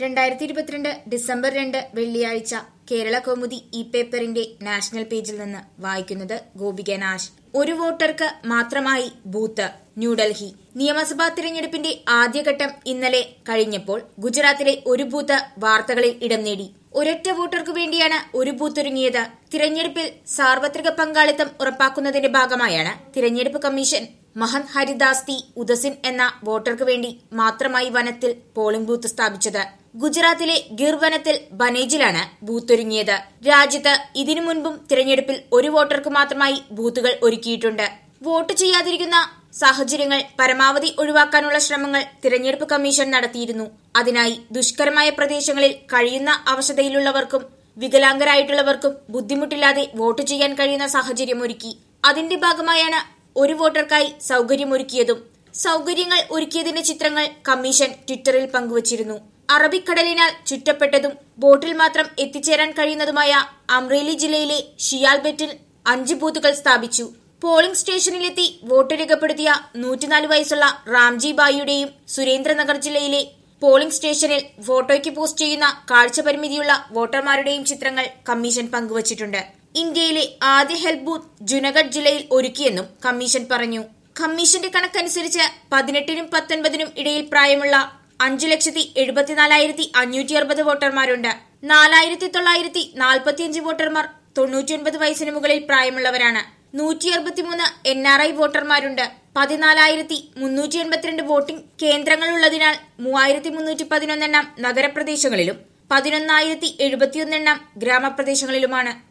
രണ്ടായിരത്തി ഇരുപത്തിരണ്ട് ഡിസംബർ രണ്ട് വെള്ളിയാഴ്ച കേരള കൗമുദി ഇ പേപ്പറിന്റെ നാഷണൽ പേജിൽ നിന്ന് വായിക്കുന്നത് ഗോപിക നാശ് ഒരു വോട്ടർക്ക് മാത്രമായി ബൂത്ത് ന്യൂഡൽഹി നിയമസഭാ തിരഞ്ഞെടുപ്പിന്റെ ആദ്യഘട്ടം ഇന്നലെ കഴിഞ്ഞപ്പോൾ ഗുജറാത്തിലെ ഒരു ബൂത്ത് വാർത്തകളിൽ ഇടം നേടി ഒരൊറ്റ വോട്ടർക്കു വേണ്ടിയാണ് ഒരു ബൂത്ത് ഒരുങ്ങിയത് തിരഞ്ഞെടുപ്പിൽ സാർവത്രിക പങ്കാളിത്തം ഉറപ്പാക്കുന്നതിന്റെ ഭാഗമായാണ് തിരഞ്ഞെടുപ്പ് കമ്മീഷൻ മഹന്ത് ഹരിദാസ്തി ഉദസിൻ എന്ന വോട്ടർക്ക് വേണ്ടി മാത്രമായി വനത്തിൽ പോളിംഗ് ബൂത്ത് സ്ഥാപിച്ചത് ഗുജറാത്തിലെ ഗിർ വനത്തിൽ ബനേജിലാണ് ബൂത്തൊരുങ്ങിയത് രാജ്യത്ത് ഇതിനു മുൻപും തിരഞ്ഞെടുപ്പിൽ ഒരു വോട്ടർക്ക് മാത്രമായി ബൂത്തുകൾ ഒരുക്കിയിട്ടുണ്ട് വോട്ട് ചെയ്യാതിരിക്കുന്ന സാഹചര്യങ്ങൾ പരമാവധി ഒഴിവാക്കാനുള്ള ശ്രമങ്ങൾ തിരഞ്ഞെടുപ്പ് കമ്മീഷൻ നടത്തിയിരുന്നു അതിനായി ദുഷ്കരമായ പ്രദേശങ്ങളിൽ കഴിയുന്ന അവശതയിലുള്ളവർക്കും വികലാംഗരായിട്ടുള്ളവർക്കും ബുദ്ധിമുട്ടില്ലാതെ വോട്ട് ചെയ്യാൻ കഴിയുന്ന സാഹചര്യമൊരുക്കി അതിന്റെ ഭാഗമായാണ് ഒരു വോട്ടർക്കായി സൗകര്യമൊരുക്കിയതും സൗകര്യങ്ങൾ ഒരുക്കിയതിന്റെ ചിത്രങ്ങൾ കമ്മീഷൻ ട്വിറ്ററിൽ പങ്കുവച്ചിരുന്നു അറബിക്കടലിനാൽ ചുറ്റപ്പെട്ടതും ബോട്ടിൽ മാത്രം എത്തിച്ചേരാൻ കഴിയുന്നതുമായ അമ്രേലി ജില്ലയിലെ ഷിയാൽബെറ്റിൽ അഞ്ച് ബൂത്തുകൾ സ്ഥാപിച്ചു പോളിംഗ് സ്റ്റേഷനിലെത്തി വോട്ട് രേഖപ്പെടുത്തിയ നൂറ്റിനാല് വയസ്സുള്ള റാംജി ബായിയുടെയും സുരേന്ദ്രനഗർ ജില്ലയിലെ പോളിംഗ് സ്റ്റേഷനിൽ ഫോട്ടോയ്ക്ക് പോസ്റ്റ് ചെയ്യുന്ന കാഴ്ചപരിമിതിയുള്ള വോട്ടർമാരുടെയും ചിത്രങ്ങൾ കമ്മീഷൻ പങ്കുവച്ചിട്ടുണ്ട് ഇന്ത്യയിലെ ആദ്യ ഹെൽപ്പ് ബൂത്ത് ജുനഗഡ് ജില്ലയിൽ ഒരുക്കിയെന്നും കമ്മീഷൻ പറഞ്ഞു കമ്മീഷന്റെ കണക്കനുസരിച്ച് പതിനെട്ടിനും പത്തൊൻപതിനും ഇടയിൽ പ്രായമുള്ള അഞ്ചു ലക്ഷത്തി എഴുപത്തിനാലായിരത്തി അഞ്ഞൂറ്റി അറുപത് വോട്ടർമാരുണ്ട് നാലായിരത്തി തൊള്ളായിരത്തി നാൽപ്പത്തിയഞ്ച് വോട്ടർമാർ തൊണ്ണൂറ്റിയൊൻപത് വയസ്സിന് മുകളിൽ പ്രായമുള്ളവരാണ് നൂറ്റി അറുപത്തിമൂന്ന് എൻ ആർ ഐ വോട്ടർമാരുണ്ട് പതിനാലായിരത്തി മുന്നൂറ്റി എൺപത്തിരണ്ട് വോട്ടിംഗ് കേന്ദ്രങ്ങളുള്ളതിനാൽ മൂവായിരത്തി മുന്നൂറ്റി പതിനൊന്നെണ്ണം നഗരപ്രദേശങ്ങളിലും പതിനൊന്നായിരത്തി എഴുപത്തിയൊന്നെണ്ണം ഗ്രാമപ്രദേശങ്ങളിലുമാണ്